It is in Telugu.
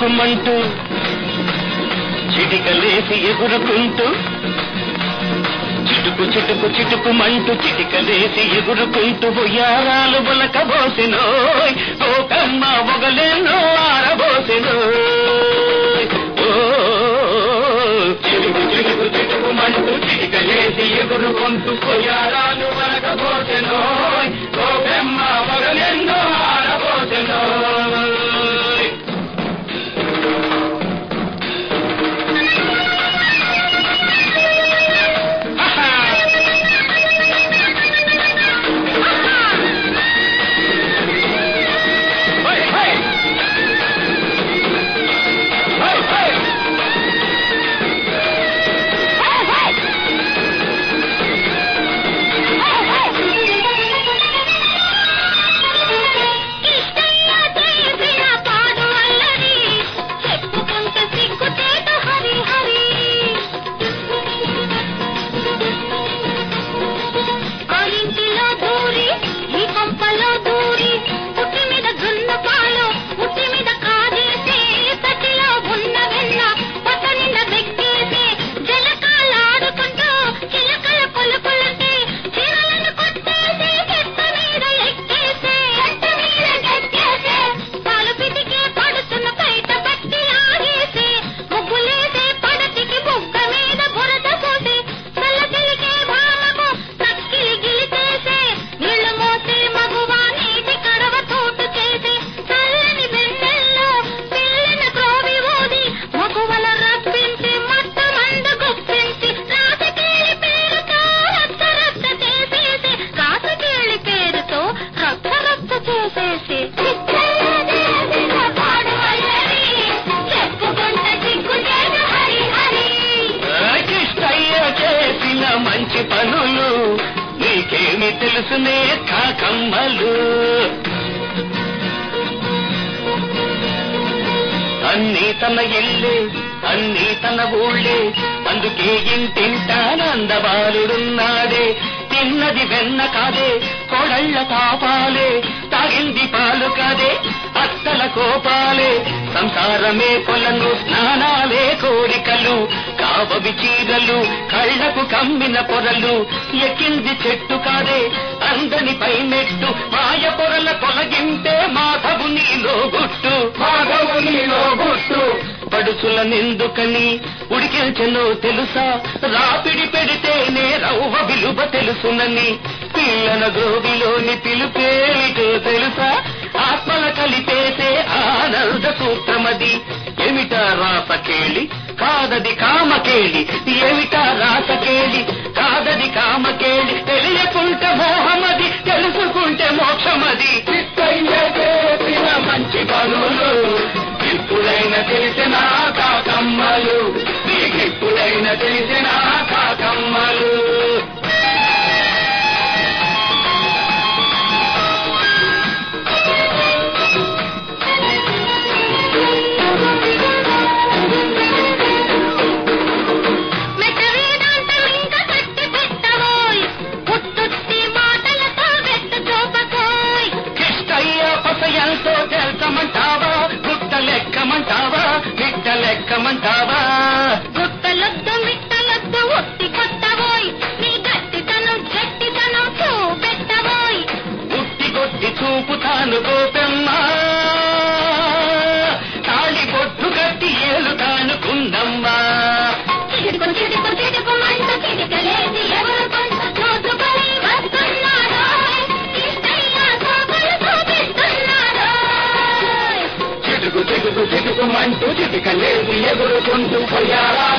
చిటుకుమంటూ చిటికలేసి ఎగురుకుంటూ చిటుకు చిటుకు చిటుకుమంటూ చిటికలేసి ఎగురుకుంటూ ఉయ్యారాలు బులకబోసినోయ్ కోకమ్మ ఒగలెన్నో ఆరబోసినోయ్ ఓ చిటుకు చిటుకు చిటుకుమంటూ చిటికలేసి ఎగురుకుంటూ ఉయ్యారాలు బులకబోసినోయ్ కోకమ్మ ఒగలెన్నో ఆరబోసినోయ్ ఇష్టంగా చేసిన పాడు అల్లరి చెప్పుకుంటే సిగ్గుచేట హరి హరి ఆ ఇంటిలో దూరి ఈ కొంపలో దూరి పుట్టి మీద జున్న పాలు పుట్టి మీద కాదేసి తటిలో ఉన్న వెన్న పట్ట నిండా వెక్కేసి జలకాలాడుకుంటూ చిలకల కొలుకులంటే చీరలను కొట్టేసి చెట్ట మీద ఎక్కేసి చెట్ట మీద ఎక్కేసి పాలు పితికే పడుతున్న బయట పట్టి ఆగేసి ముగ్గులేసే పడతికి బుగ్గ మీద బురద పోసి చల్లకిలికే భామకు తక్కిలి గిలిచేసి నీళ్లు మోసి మగువా నీటి కడవ తోటు చేసి చల్లని వెన్నెల్లో పిల్లిన క్రోవి ఊది మగువల రప్పించి మట్ట మంద గుప్పించి రాసకేళి పేరుతో రక్త రక్త చేసేసి రాసకేళి పేరుతో రక్త రక్త చేసేసి పాడు అల్లరి చెప్పుకుంట సిగ్గుచేట హరి హరి కిష్టయ్య చేసిన మంచి పనులు నీకేమి తెలుసునే కాకమ్మలు అన్నీ తన ఇల్లే అన్నీ తన ఊళ్ళే అందుకే ఇంటింటానందబాలుడున్నాడే తిన్నది వెన్న కాదే కోడళ్ళ పాపాలే తాగింది పాలు కాదే అత్తల కోపాలే సంసారమే కొలను స్నానాలే కోరికలు కావవి చీరలు కళ్ళకు కమ్మిన పొరలు ఎక్కింది చెట్టు కాదే అందని పైమెట్టు మాయ పొరల తొలగింటే మాధవు నీలో గుట్టు మాధవు నీలో గుట్టు పడుచుల నిందుకని ఉడికించనో తెలుసా రాపిడి పెడితేనే రవ్వ విలువ తెలుసునని పిల్లల గోవిలోని పిలుపేమిటో తెలుసా ఆత్మల కలిపేసే ఆనంద సూత్రమది ఏమిటా రాసకేళి కాదది కామకేళి ఏమిటా రాసకేళి కాదది కామకేళి తెలియకుంటే మోహమది తెలుసుకుంటే మోక్షమది చిత్తయ్య చేసిన మంచి పనులు ఇప్పుడైనా తెలిసిన కాకమ్మలు నీకిప్పుడైనా తెలిసిన కాకమ్మలు మెట వేదాంతం ఇంకా కట్టి పెట్టబోయ్ పుట్టుట్టి మాటలతో వెట్ట చూపకోయ్ కిష్టయ్య పసయంతో తెలుసమంటావా గుట్ట లెక్కమంటావా బిడ్డ లెక్కమంటావా గుట్టలొద్దు మిట్టలొద్దు ఒట్టి కొట్టబోయ్ నీ గట్టితనం గట్టితనం చూపెట్టబోయ్ గుట్టి కొట్టి చూపుతాను గోపెమ్మా తాళి బొట్టు కట్టి ఏలుతాను కుందమ్మా చిడుకు చిడుకు చిడుకు మంట చిటికలేసి ఎవరు కొంత చూసుకొని వస్తున్నారోయ్ ఇష్టయ్య సోకులు చూపిస్తున్నారోయ్ చిటుకు చిటుకు చిటుకు మంటూ చిటికలేసి ఎగురుకుంటూ పోయారా